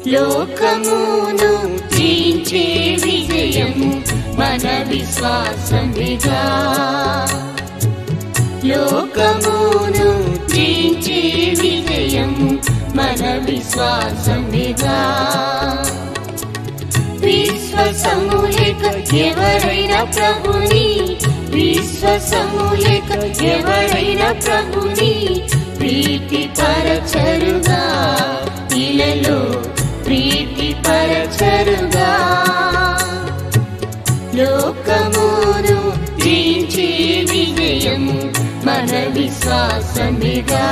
లోకమును జయించే విజయము మన విశ్వాసమిగా లోకమును జయించే విజయము మన విశ్వాసమిగా విశ్వసములేక ఎవరైనా ప్రభుని విశ్వసములేక ఎవరైనా ప్రభుని ప్రీతి పరచరుగా ఇలలో ప్రీతి పరచరుగా లోకమును జయించే విజయము మన విశ్వాసమిగా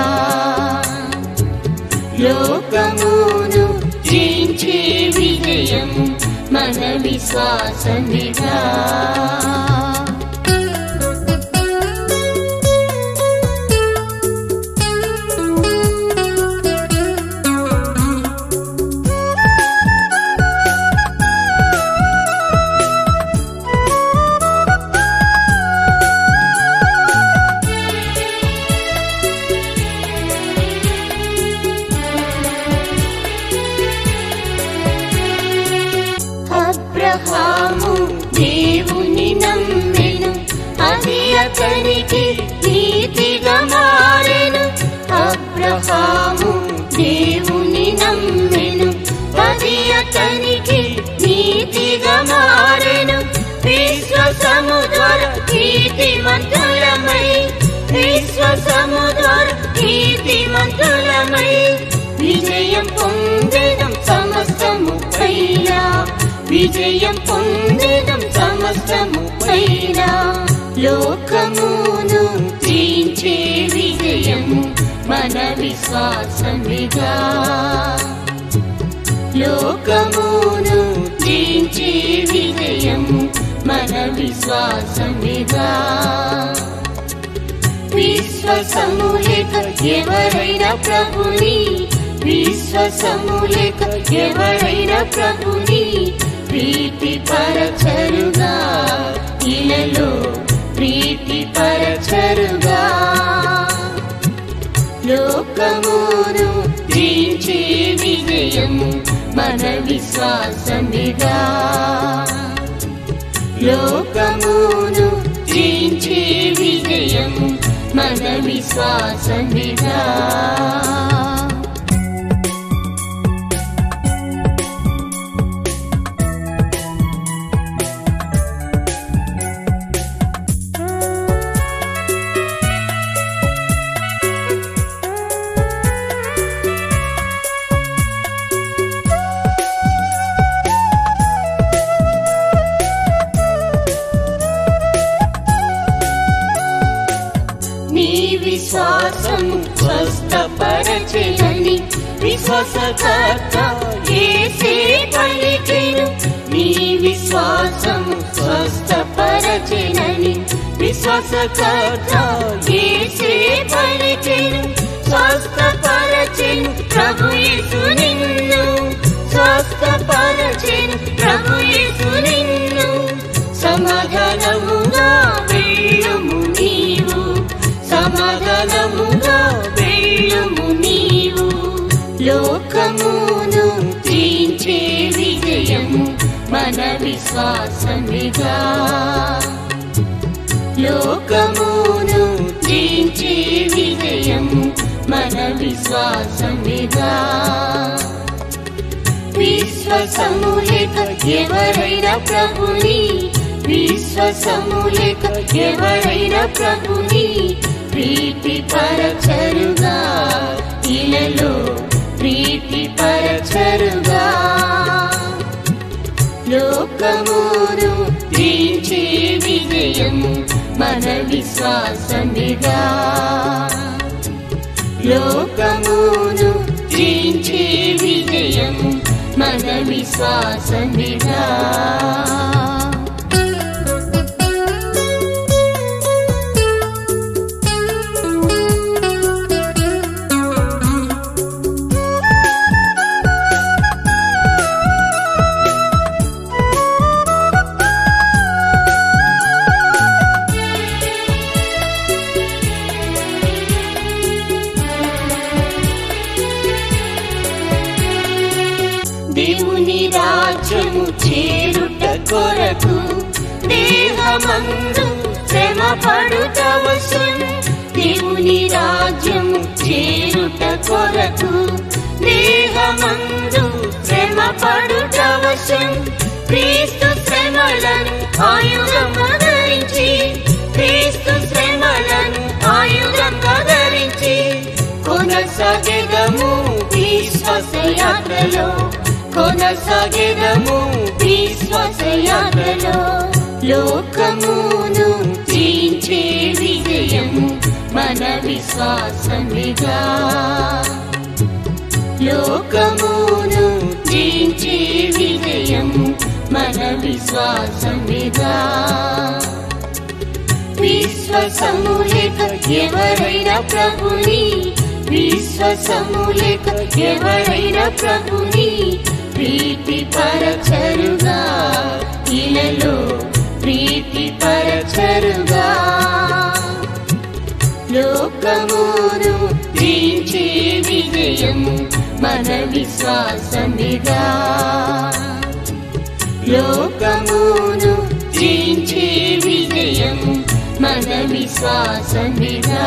లోకమును జయించే విజయము మన విశ్వాసమిగా అబ్రహాము దేవుని నమ్మెను అది అతనికి నీతిగా మారెను అబ్రహాము దేవుని నమ్మెను అది అతనికి నీతిగా మారెను విశ్వసము ద్వారా కీర్తిమంతులమై విశ్వసము ద్వారా కీర్తిమంతులమై విజయం పొందడం సమస్తము పైనా విజయం పొందడం సమస్తము పైనా లోకమును జయించే విజయము మన విశ్వాసమిగా లోకమును జయించే విజయము మన విశ్వాసమిగా విశ్వసములేక ఎవరైనా ప్రభుని విశ్వసములేక ఎవరైనా ప్రభుని ప్రీతి పరచరుగా ఇలలో ప్రీతి పరచరుగా లోకమును జయించే విజయము మన విశ్వాసమిగా లోకమును జయించే విజయము మన విశ్వాసమిగా నీ విశ్వాసము స్వస్థపరచెనని విశ్వాసకర్త యేసే పలికెను నీ విశ్వాసము స్వస్థపరచెనని విశ్వాసకర్త యేసే పలికెను స్వస్థపరచెను ప్రభు యేసు నిన్ను స్వస్థపరచెను ప్రభు యేసు నిన్ను సమాధానముగా వెళ్ళుము నీవు సమాధానముగా వెళ్ళుము నీవు లోకమును జయించే విజయము మన విశ్వాసమిగా లోకమును జయించే విజయము మన విశ్వాసమిగా విశ్వసములేక ఎవరైనా ప్రభుని విశ్వసములేక ఎవరైనా ప్రభుని ప్రీతి పరచరుగా ఇలలో ప్రీతి పరచరుగా లోకమును జయించే విజయము మన విశ్వాసమిగా లోకమును జయించే విజయము మన విశ్వాసమిగా దేవుని రాజ్యము చేరుట కొరకు దేహమందు శ్రమ పడుతవసం దేవుని రాజ్యము చేరుట కొరకు దేహమందు శ్రమ పడుతవసం క్రీస్తు శ్రమలను ఆయుధంగా ధరించి క్రీస్తు శ్రమలను ఆయుధంగా ధరించి కొనసాగెదము విశ్వాసయాత్రలో కొనసాగెదము విశ్వాసయాత్రలో లోకమును జయించే విజయము మన విశ్వాసమిగా లోకమును జయించే విజయము మన విశ్వాసమిగా విశ్వసములేక ఎవరైనా ప్రభుని విశ్వసములేక ఎవరైనా ప్రభుని ప్రీతి పరచరుగా ఇలలో ప్రీతి పరచరుగా లోకమును జయించే విజయము మన విశ్వాసమిగా లోకమును జయించే విజయము మన విశ్వాసమిగా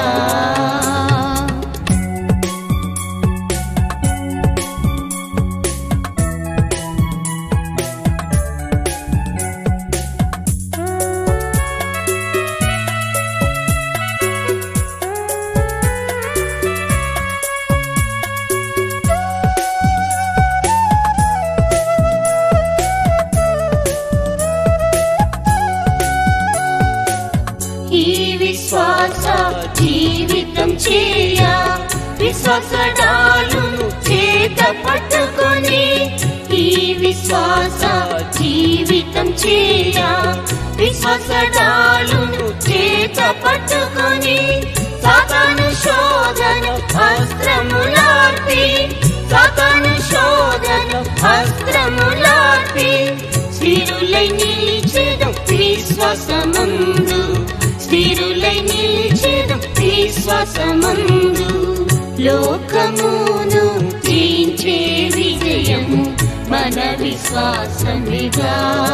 ఈ విశ్వాస జీవితం చేయ విశ్వాస డాలును చేత పట్టుకొని ఈ విశ్వాస జీవితం చేయ విశ్వాస డాలును చేత పట్టుకొని సాతాను శోధన అస్త్రములార్పి సాతాను శోధన అస్త్రములార్పి స్థిరులై నిలిచేదం విశ్వాసమందు స్థిరులై నిలిచేదం విశ్వాసమందు లోకమును జయించే విజయము మన విశ్వాసమిగా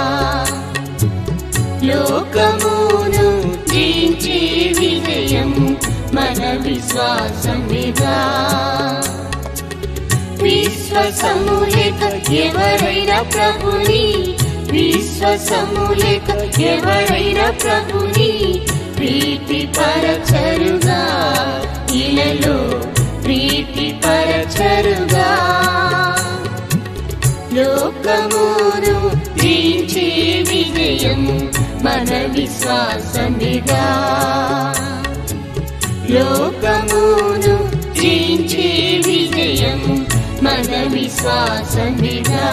లోకమును జయించే విజయము మన విశ్వాసమిగా విశ్వసములేక ఎవరైనా ప్రభుని విశ్వసములేక ఎవరైనా ప్రభుని ప్రీతి పరచరుగా ఇలలో ప్రీతి పరచరుగా లోకమును జయించే విజయము మన విశ్వాసమిగా లోకమును జయించే విజయము మన విశ్వాసమిగా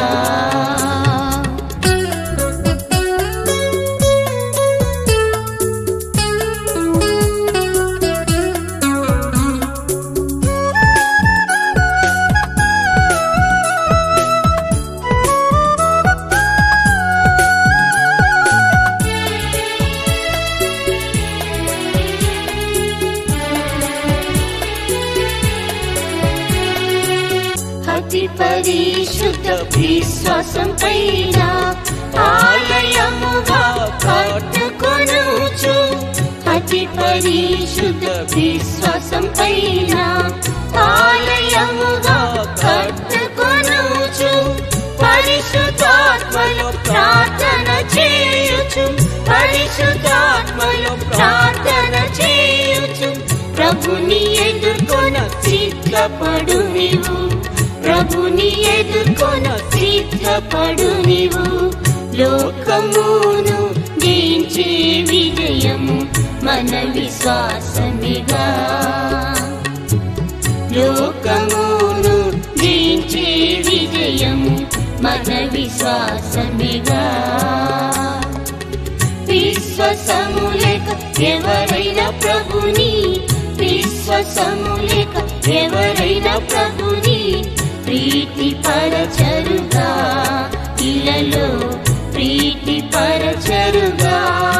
అతి పరిశుద్ధ విశ్వాసం పైన ఆలయముగా కట్టుకొనుచు అతి పరిశుద్ధ విశ్వాసం పైన ఆలయముగా కట్టుకొనుచు పరిశుద్ధాత్మలో ప్రార్థన చేయుచు పరిశుద్ధాత్మలో ప్రార్థన చేయుచు ప్రభుని ఎదుర్కొన సిద్ధపడు నీవు ప్రభుని ఎదుర్కొన సిద్ధపడు నీవు లోకమును జయించే విజయము మన విశ్వాసమిగా లోకమును జయించే విజయము మన విశ్వాసమిగా విశ్వసములేక ఎవరైనా ప్రభుని విశ్వసములేక ఎవరైనా ప్రభుని ప్రీతి పరచరుగా ఇలలో ప్రీతి పరచరుగా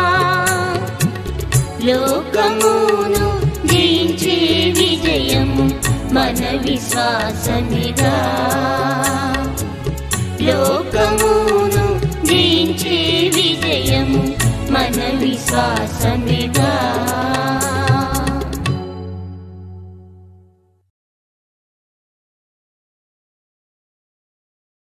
లోకమును జయించే విజయము మన విశ్వాసమిగా లోకమును జయించే విజయము మన విశ్వాసమేగా